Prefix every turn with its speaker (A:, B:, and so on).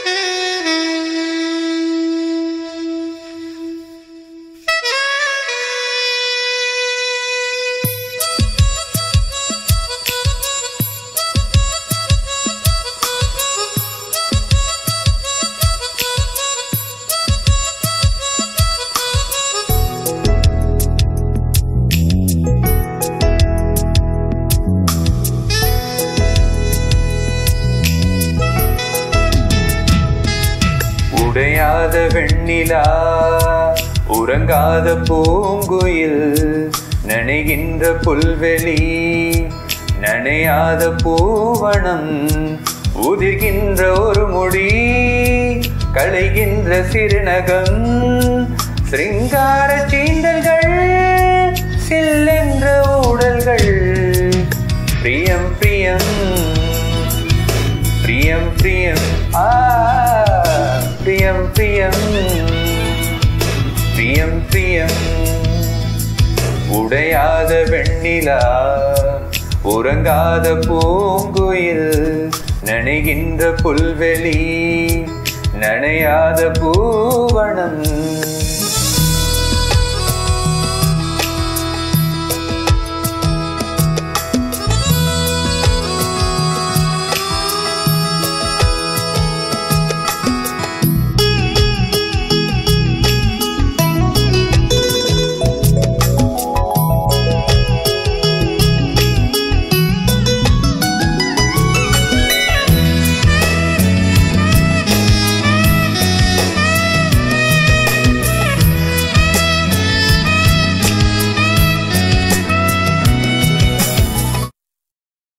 A: உடையாத வெண்ணிலா உறங்காத பூங்குயில் நனைகின்ற புல்வெளி நனையாத பூவனம் உதிர்கின்ற ஒரு முடி களைகின்ற சிறுநகம் சிருங்கார சீந்தல்கள் சில்லென்ற ஊடல்கள் பிரியம் பிரியம் பிரியம் பிரியம் ஆ பிரியம் பிரியம் பிரியம் பிரியம் உடையாத வெண்ணிலா உறங்காத பூங்குயில் நனைகின்ற புல்வெளி நனையாத பூவனம்